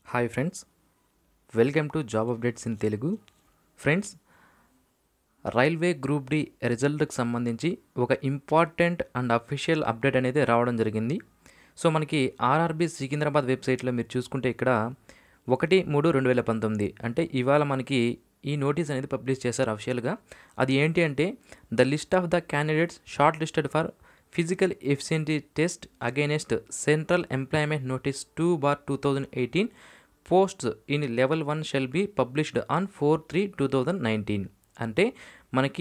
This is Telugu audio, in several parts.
hi friends welcome to job updates in Telugu friends railway group D రిజల్ట్కి సంబంధించి ఒక ఇంపార్టెంట్ అండ్ అఫీషియల్ అప్డేట్ అనేది రావడం జరిగింది సో మనకి ఆర్ఆర్బి సికింద్రాబాద్ వెబ్సైట్లో మీరు చూసుకుంటే ఇక్కడ ఒకటి మూడు రెండు వేల పంతొమ్మిది అంటే ఇవాళ మనకి ఈ నోటీస్ అనేది పబ్లిష్ చేశారు అఫిషియల్గా అది ఏంటి అంటే the list of the candidates short listed for physical efficiency test against central employment notice two bar two thousand eighteen posts in level one shall be published on four three two thousand nineteen అంటే మనకి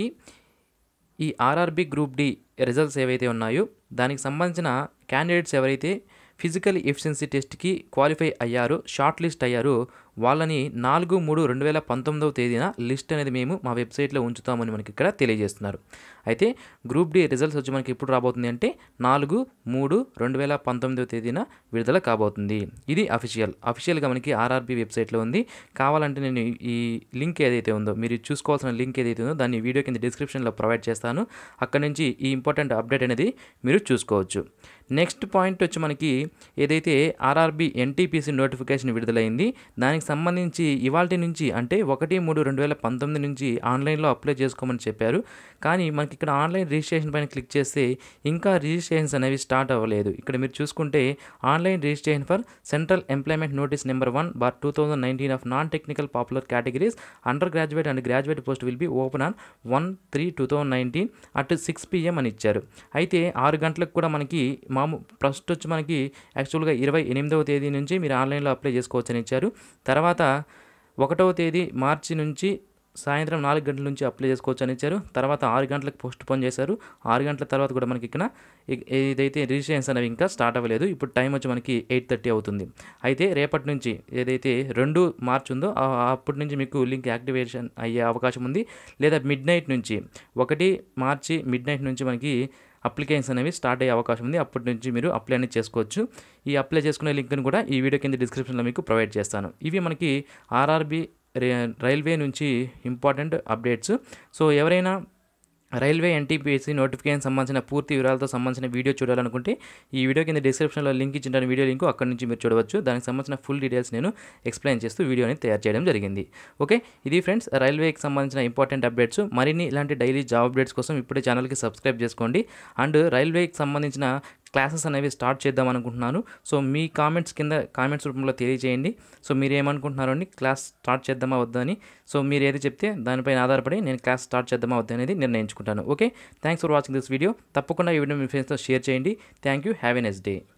ఈ ఆర్ఆర్బి గ్రూప్ డి రిజల్ట్స్ ఏవైతే ఉన్నాయో దానికి సంబంధించిన క్యాండిడేట్స్ ఎవరైతే ఫిజికల్ ఎఫిషియన్సీ టెస్ట్కి క్వాలిఫై అయ్యారో షార్ట్ లిస్ట్ అయ్యారో వాళ్ళని నాలుగు మూడు రెండు వేల పంతొమ్మిదవ తేదీన లిస్ట్ అనేది మేము మా వెబ్సైట్లో ఉంచుతామని మనకి ఇక్కడ తెలియజేస్తున్నారు అయితే గ్రూప్ డి రిజల్ట్స్ వచ్చి మనకి ఎప్పుడు రాబోతుంది అంటే నాలుగు మూడు రెండు వేల పంతొమ్మిదవ తేదీన విడుదల కాబోతుంది ఇది అఫీషియల్ అఫీషియల్గా మనకి ఆర్ఆర్బి వెబ్సైట్లో ఉంది కావాలంటే నేను ఈ లింక్ ఏదైతే ఉందో మీరు చూసుకోవాల్సిన లింక్ ఏదైతే ఉందో దాన్ని వీడియో కింద డిస్క్రిప్షన్లో ప్రొవైడ్ చేస్తాను అక్కడ నుంచి ఈ ఇంపార్టెంట్ అప్డేట్ అనేది మీరు చూసుకోవచ్చు నెక్స్ట్ పాయింట్ వచ్చి మనకి ఏదైతే ఆర్ఆర్బి ఎన్టీపీసీ నోటిఫికేషన్ విడుదలైంది దానికి సంబంధించి ఇవాల్టి నుంచి అంటే ఒకటి మూడు రెండు వేల పంతొమ్మిది నుంచి ఆన్లైన్లో అప్లై చేసుకోమని చెప్పారు కానీ మనకి ఇక్కడ ఆన్లైన్ రిజిస్ట్రేషన్ పైన క్లిక్ చేస్తే ఇంకా రిజిస్ట్రేషన్స్ అనేవి స్టార్ట్ అవ్వలేదు ఇక్కడ మీరు చూసుకుంటే online registration for central employment notice number one bar two thousand nineteen of non technical popular categories under graduate and graduate post will be open on one three two thousand nineteen at six PM అని ఇచ్చారు అయితే ఆరు గంటలకు కూడా మనకి మాము ఫస్ట్ వచ్చి మనకి యాక్చువల్గా ఇరవై ఎనిమిదవ తేదీ నుంచి మీరు ఆన్లైన్లో అప్లై చేసుకోవచ్చని ఇచ్చారు తర్వాత ఒకటవ తేదీ మార్చి నుంచి సాయంత్రం నాలుగు గంటల నుంచి అప్లై చేసుకోవచ్చు అని ఇచ్చారు తర్వాత ఆరు గంటలకు పోస్ట్ పోన్ చేశారు ఆరు గంటల తర్వాత కూడా మనకి ఇక్కడ ఏదైతే రిజిస్ట్రేషన్స్ అనేవి ఇంకా స్టార్ట్ అవ్వలేదు ఇప్పుడు టైం వచ్చి మనకి ఎయిట్ థర్టీ అవుతుంది అయితే రేపటి నుంచి ఏదైతే రెండు మార్చ్ ఉందో అప్పటి నుంచి మీకు లింక్ యాక్టివేషన్ అయ్యే అవకాశం ఉంది లేదా మిడ్ నైట్ నుంచి ఒకటి మార్చి మిడ్ నైట్ నుంచి మనకి అప్లికేషన్స్ అనేవి స్టార్ట్ అయ్యే అవకాశం ఉంది అప్పటి నుంచి మీరు అప్లై అనేది చేసుకోవచ్చు ఈ అప్లై చేసుకునే లింక్ని కూడా ఈ వీడియో కింద డిస్క్రిప్షన్లో మీకు ప్రొవైడ్ చేస్తాను ఇవి మనకి ఆర్ఆర్బి రైల్వే నుంచి ఇంపార్టెంట్ అప్డేట్స్ సో ఎవరైనా రైల్వే ఎన్టీపీఎస్సీ నోటిఫికేషన్ సంబంధించిన పూర్తి వివరాలతో సంబంధించిన వీడియో చూడాలనుకుంటే ఈ వీడియో కింద డిస్క్రిప్షన్లో లింక్ ఇచ్చిన వీడియో లింక్ అక్కడి నుంచి మీరు చూడవచ్చు దానికి సంబంధించిన ఫుల్ డీటెయిల్స్ నేను ఎక్స్ప్లెయిన్ చేస్తూ వీడియోని తయారు చేయడం జరిగింది ఓకే ఇది ఫ్రెండ్స్ రైల్వేకి సంబంధించిన ఇంపార్టెంట్ అప్డేట్స్ మరిన్ని ఇలాంటి డైలీ జాబ్ అప్డేట్స్ కోసం ఇప్పుడే ఛానల్కి సబ్స్క్రైబ్ చేసుకోండి అండ్ రైల్వేకి సంబంధించిన క్లాసెస్ అనేవి స్టార్ట్ చేద్దాం అనుకుంటున్నాను సో మీ కామెంట్స్ కింద కామెంట్స్ రూపంలో తెలియజేయండి సో మీరు ఏమనుకుంటున్నారో అని క్లాస్ స్టార్ట్ చేద్దామా వద్దా అని సో మీరు ఏది చెప్తే దానిపైన ఆధారపడి నేను క్లాస్ స్టార్ట్ చేద్దామా వద్దా అనేది నిర్ణయించుకుంటాను okay thanks for watching this video తప్పకుండా ఈ వీడియో మీ ఫ్రెండ్స్తో షేర్ చేయండి thank you have a next day